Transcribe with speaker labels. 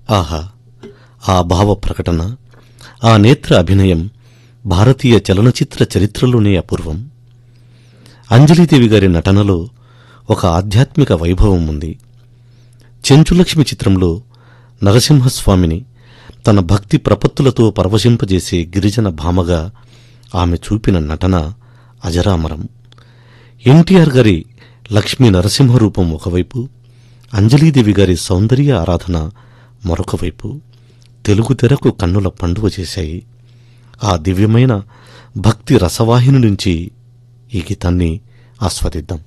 Speaker 1: ఆహా ఆ భావ ప్రకటన ఆ నేత్ర అభినయం భారతీయ చలనచిత్ర చరిత్రలోనే అపూర్వం అంజలీదేవి గారి నటనలో ఒక ఆధ్యాత్మిక వైభవం ఉంది చెంచులక్ష్మి చిత్రంలో నరసింహస్వామిని తన భక్తి ప్రపత్తులతో పరవశింపజేసే గిరిజన భామగా ఆమె చూపిన నటన అజరామరం ఎన్టీఆర్ గారి లక్ష్మీ నరసింహ రూపం ఒకవైపు అంజలీదేవి గారి సౌందర్య ఆరాధన మరొక వైపు తెలుగు తెరకు కన్నుల పండువ చేశాయి ఆ దివ్యమైన భక్తి రసవాహిని నుంచి ఈ గీతాన్ని ఆస్వాదిద్దాం